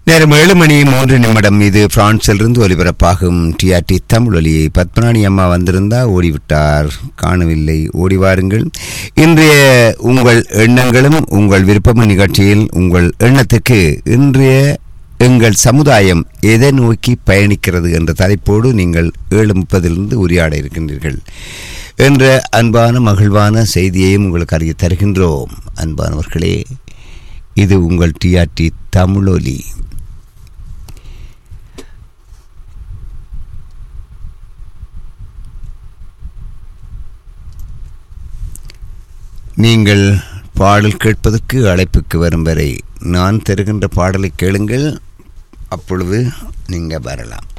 நேரம் ஏழு மணி மூன்று நிமிடம் இது பிரான்சிலிருந்து ஒலிபரப்பாகும் டிஆர்டி தமிழ் ஒலி பத்மநாணி அம்மா வந்திருந்தா ஓடிவிட்டார் காணவில்லை ஓடி வாருங்கள் இன்றைய உங்கள் எண்ணங்களும் உங்கள் விருப்பம் நிகழ்ச்சியில் உங்கள் எண்ணத்துக்கு இன்றைய எங்கள் சமுதாயம் எதை நோக்கி பயணிக்கிறது என்ற தலைப்போடு நீங்கள் ஏழு முப்பதிலிருந்து உரையாட இருக்கின்றீர்கள் என்ற அன்பான மகிழ்வான செய்தியையும் உங்களுக்கு அறிய தருகின்றோம் அன்பானவர்களே இது உங்கள் டிஆர்டி தமிழொலி நீங்கள் பாடல் கேட்பதற்கு அழைப்புக்கு வரும் வரை நான் தருகின்ற பாடலை கேளுங்கள் அப்பொழுது நீங்கள் வரலாம்